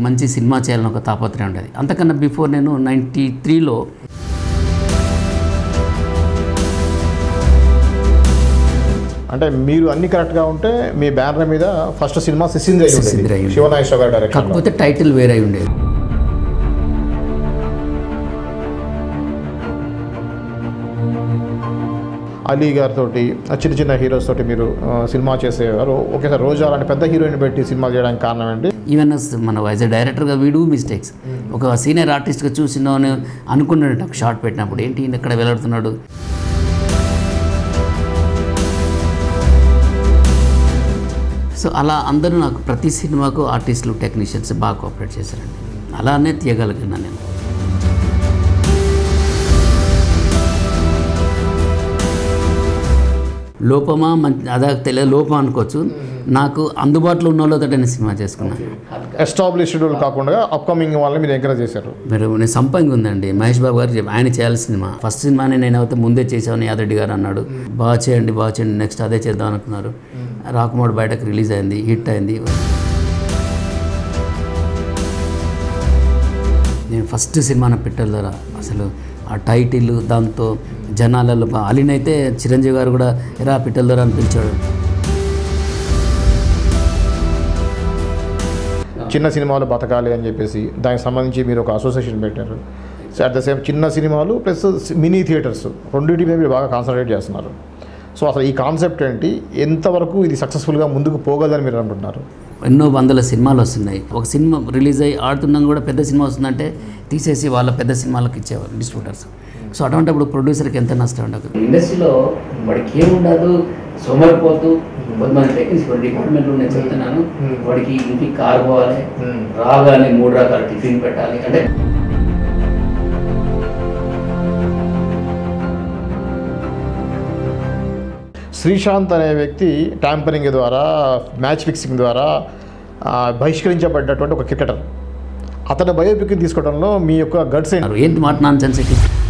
మంచి సినిమా చేయాలని ఒక తాపత్రయం ఉండేది అంతకన్నా బిఫోర్ నేను నైంటీ త్రీలో అంటే మీరు అన్ని కరెక్ట్గా ఉంటే మీ బ్యానర్ మీద ఫస్ట్ సినిమా సిసింద్ర సిసింద్ర అయి ఉండేది. శివనాగేశ్వర గారి డైరెక్షన్ కాకపోతే టైటిల్ వేరే అయి ఉండేది అలీ గారితో చిన్న చిన్న హీరోస్ తోటి మీరు ఆ, సినిమా చేసేవారు ఒకేసారి రోజా లాంటి పెద్ద హీరోయిన్ పెట్టి సినిమా చేయడానికి కారణం ఏంటి ఈవెన్ మన వైజ్ డైరెక్టర్గా వీడు మిస్టేక్స్ ఒక సీనియర్ ఆర్టిస్ట్గా చూసినాను అనుకున్నాడు ఒక షార్ట్ పెట్టినప్పుడు ఏంటి ఈయన ఇక్కడ వెళ్తున్నాడు సో అలా అందరూ నాకు ప్రతి సినిమాకు ఆర్టిస్టులు టెక్నీషియన్స్ బాగా కోఆపరేట్ చేశారండి అలానే తీయగలిగినా నేను లోపమా మంచి అదా తెలియదు లోపం అనుకోవచ్చు నాకు అందుబాటులో ఉన్న వాళ్ళతో నేను సినిమా చేసుకున్నాను ఎస్టాబ్లిష్డ్ కాకుండా అప్కమింగ్ వాళ్ళని మీరు ఎంకరేజ్ చేశారు మీరు నేను సంపంగి ఉందండి మహేష్ బాబు గారు చెప్పి ఆయన చేయాల్సిన సినిమా ఫస్ట్ సినిమాని నేను అయితే ముందే చేసామని యాదరెడ్డి గారు అన్నాడు బాగా చేయండి బాగా చేయండి నెక్స్ట్ అదే చేద్దాం అనుకున్నారు రాకుమార్ బయటకు రిలీజ్ అయింది హిట్ అయింది నేను ఫస్ట్ సినిమాన పెట్టాల ద్వారా అసలు ఆ టైటిల్ దాంతో జనాలలో అలీనైతే చిరంజీవి గారు కూడా ఎరా పిట్టల ద్వారా అని పిలిచాడు చిన్న సినిమాలు బతకాలి అని చెప్పేసి దానికి సంబంధించి మీరు ఒక అసోసియేషన్ పెట్టారు సో అట్ ద సేమ్ చిన్న సినిమాలు ప్లస్ మినీ థియేటర్స్ రెండింటి మీద మీరు బాగా కాన్సన్ట్రేట్ చేస్తున్నారు సో అసలు ఈ కాన్సెప్ట్ ఏంటి ఎంతవరకు ఇది సక్సెస్ఫుల్గా ముందుకు పోగలని మీరు అనుకుంటున్నారు ఎన్నో వందల సినిమాలు వస్తున్నాయి ఒక సినిమా రిలీజ్ అయ్యి ఆడుతున్నాం కూడా పెద్ద సినిమా వస్తుందంటే తీసేసి వాళ్ళ పెద్ద సినిమాలకు ఇచ్చేవారు డిస్ట్రిబ్యూటర్స్ సో అటువంటిప్పుడు ప్రొడ్యూసర్కి ఎంత నష్టం ఉండదు ఇండస్ట్రీలో వాడికి ఏముండదు సోమరిపోతూ కొంతమంది టెక్నిక్స్ డిపార్ట్మెంట్లో నేను చెప్తున్నాను వాడికి ఇంటికి కారు పోవాలి రాగానే మూడు రకాల టిఫిన్ పెట్టాలి అంటే శ్రీశాంత్ అనే వ్యక్తి ట్యాంపరింగ్ ద్వారా మ్యాచ్ ఫిక్సింగ్ ద్వారా ఆ, బహిష్కరించబడ్డటువంటి ఒక క్రికెటర్ అతని బయోపిక్ తీసుకోవడంలో మీ యొక్క గట్స్ ఏంటి ఏంటి మాట నాన్ సెన్స్